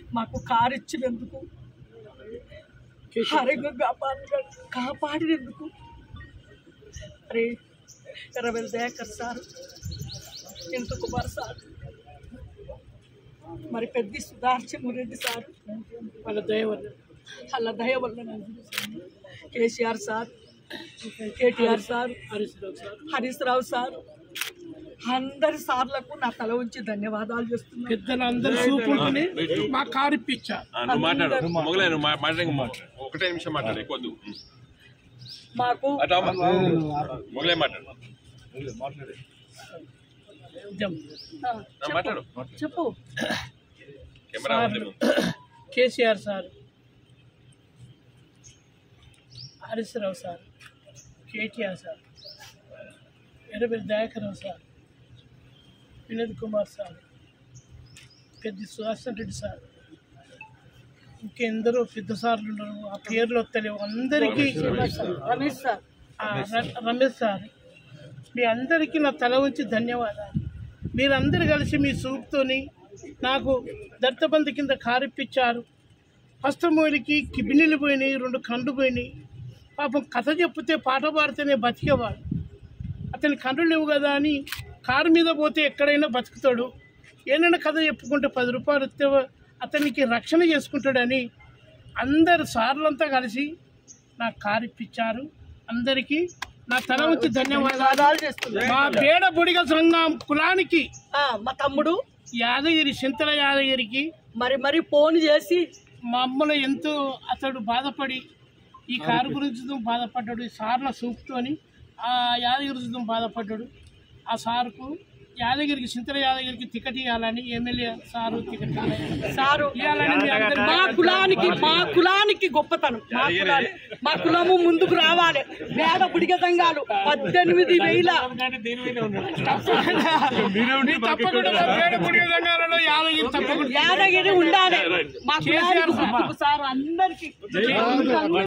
మాకు కారు ఇచ్చినందుకు ఆరోగ్యం కాపాడి కాపాడినందుకు అరే ఎర్రవెల్ దయాకర్ సార్ ఇంత కుమార్ సార్ మరి పెద్ద సుధార్చన్ రెడ్డి సార్ వాళ్ళ దయ వల్ల వాళ్ళ దయ వల్ల నాకు తెలుస్తుంది. KCR sir KTR sir Harish Rao sir అందరి సార్లకు నా తల ఉంచి ధన్యవాదాలు చేస్తున్నాను పెద్దలందరూ చూపుంటుని మా కారు ఇప్పించారు ఆ, నువ్వు మాట్లాడు మొగలే నువ్వు మా- మాట్లాడి ఒకటే నిమిషం మాట్లాడు ఎక్కువ వద్దు. మాకు అటు అమ్మ. మొగలే మాట్లాడు ఆ, ఆ, మాట్లాడు చెప్పు కెమెరా ఉంది ముందు. KCR sir Harish Rao sir KTR sir Errabelli Dayakarao sir Vinod Kumar sir పెద్ద సుదర్శన్ రెడ్డి సార్ ఇంకెందరో పెద్ద సార్లు ఉన్నారు ఆ పేర్లు వస్తలేవు అందరికీ రమేష్ సార్ ఆ, ర- రమేష్ సార్ మీ అందరికీ నా తల ఉంచి ధన్యవాదాలు మీరందరూ కలిసి మీ సూపుతోని నాకు దత్తబంధు కింద కారిప్పించారు హస్తమూలికి కిడ్నీలు పోయినాయి రెండు కండ్లు పోయినాయి పాపం కథ చెప్తే పాట పాడితేనే బతికేవాడు అతని కండ్లు లేవు కదా అని కారు మీద పోతే ఎక్కడైనా బతుకుతాడు ఏదైనా కథ చెప్పుకుంటే పది రూపాయలు ఇస్తే అతనికి రక్షణ చేసుకుంటాడని అందరు సార్లంతా కలిసి నాకు కారు ఇప్పించారు అందరికీ నా తల వచ్చి ధన్యవాదాలు ధన్యవాదాలు చేస్తున్నాను మా బేడ బుడిగ సంఘం కులానికి ఆ, మా తమ్ముడు యాదగిరి చింతల యాదగిరికి మరి మరి ఫోన్ చేసి మా అమ్మలో ఎంతో అతడు బాధపడి ఈ కారు గురించి బాధపడ్డాడు ఈ సార్ల సూపుతోని ఆ యాదగిరి గురించి బాధపడ్డాడు ఆ సార్కు యాదగిరికి చింతల యాదగిరికి టికెట్ ఇవ్వాలని ఎమ్మెల్యే సారు టికెట్ ఇవ్వాలని సారు ఇవ్వాలని మీ అందరికీ మా కులానికి మా కులానికి గొప్పతనం మా కులానికి మా కులము ముందుకు రావాలి వేద బుడిగ సంఘాలు పద్దెనిమిది వేల మీరు తప్పకుండా మా బేడ బుడిగ సంఘాలలో యాదగిరి తప్పకుండా యాదగిరి ఉండాలి మా కులానికి గుర్తింపు సార్ అందరికి